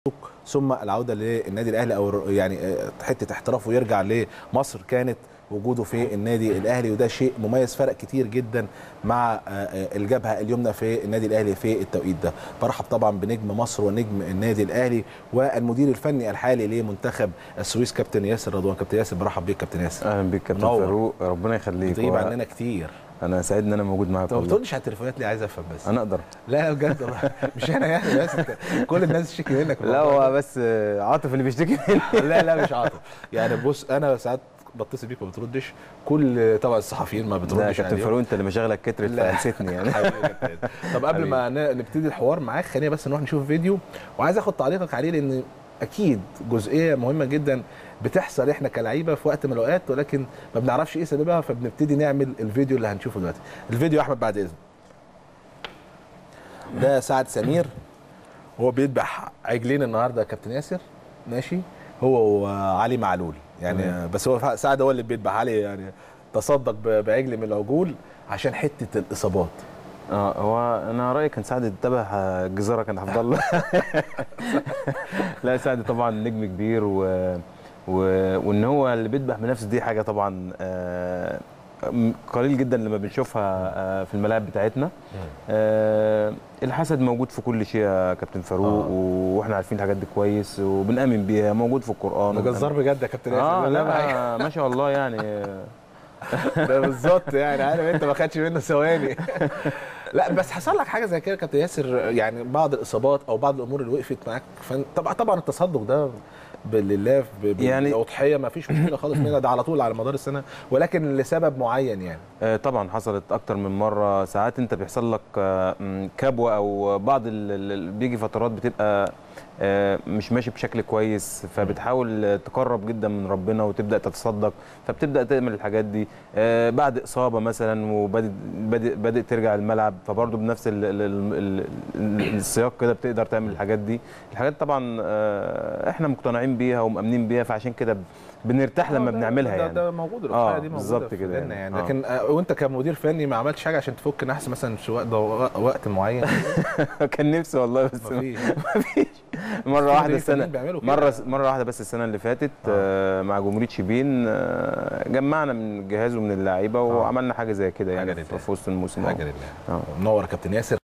ثم العوده للنادي الاهلي او يعني حته احترافه يرجع لمصر كانت وجوده في النادي الاهلي وده شيء مميز فرق كتير جدا مع الجبهه اليمنى في النادي الاهلي في التوقيت ده برحب طبعا بنجم مصر ونجم النادي الاهلي والمدير الفني الحالي لمنتخب السويس كابتن ياسر رضوان كابتن ياسر برحب بيك كابتن ياسر اهلا بيك كابتن منور. فاروق ربنا يخليك بتغيب و- عننا كتير انا سعيد ان انا موجود معاك انت ما والله. بتردش على التليفونات ليه عايز افهم بس انا اقدر لا بجد مش انا يعني بس انت كل الناس تشتكي منك لا هو بس عاطف اللي بيشتكي مني لا لا مش عاطف يعني بص انا ساعات بتصل بيك ما بتردش كل طبعا الصحفيين ما لا بتردش كابتن عليهم. فاروق انت اللي مشاغلك كترت لا. فنسيتني يعني حبيبي يا كابتن. طب قبل ما ن- نبتدي الحوار معاك خلينا بس نروح نشوف فيديو وعايز اخد تعليقك عليه لان اكيد جزئيه مهمه جدا بتحصل احنا كلعيبه في وقت من الاوقات ولكن ما بنعرفش ايه سببها فبنبتدي نعمل الفيديو اللي هنشوفه دلوقتي الفيديو يا احمد بعد اذنك ده سعد سمير هو بيذبح عجلين النهارده يا كابتن ياسر ماشي هو وعلي معلول يعني تمام. بس هو سعد هو اللي بيذبح علي يعني تصدق ب- بعجل من العجول عشان حته الاصابات اه هو انا رايي كان سعد اتبع الجزيره كان افضل له لا سعد طبعا نجم كبير و... و... وان هو اللي بيذبح بنفسه دي حاجه طبعا آه، م- قليل جدا لما بنشوفها آه، في الملاعب بتاعتنا آه، الحسد موجود في كل شيء يا كابتن فاروق آه. واحنا عارفين الحاجات دي كويس وبنامن بيها موجود في القران ده جزار بجد يا كابتن ياسر اه لا معايا. لا ما شاء الله يعني ده بالظبط يعني عارف انت ما خدش منه ثواني لا بس حصل لك حاجه زي كده يا كابتن ياسر يعني بعض الاصابات او بعض الامور اللي وقفت معاك فن- طبعا طبعا التصدق ده ب- لله ب- ب- يعني- بالاضحيه ما فيش مشكله خالص منها ده على طول على مدار السنه ولكن لسبب معين يعني آه، طبعا حصلت اكتر من مره ساعات انت بيحصل لك آه، م، كبوه او بعض ال- ال- ال- بيجي فترات بتبقى آه، مش ماشي بشكل كويس فبتحاول تقرب جدا من ربنا وتبدا تتصدق فبتبدا تعمل الحاجات دي آه، بعد اصابه مثلا وبادئ بادئ بادئ ترجع الملعب فبرضه بنفس ال ال ال ال السياق كده بتقدر تعمل الحاجات دي الحاجات طبعا آه، احنا مقتنعين بيها ومأمنين بيها فعشان كده بنرتاح لما آه، ده- بنعملها ده, يعني ده موجود الاضحيه آه، دي موجوده بالظبط في كده ديننا يعني. يعني آه. لكن آه، وانت كمدير فني ما عملتش حاجه عشان تفك نحس مثلا في وقت وقت معين كان نفسي والله بس مفيش مره في واحده مديرين السنه فنيين بيعملوا كده. مره مره واحده بس السنه اللي فاتت آه. مع جمهوريه شبين آه جمعنا من الجهاز ومن اللعيبه وعملنا حاجه زي كده حاجة يعني لله. في في وسط الموسم حاجه آه. لله آه. منور يا كابتن ياسر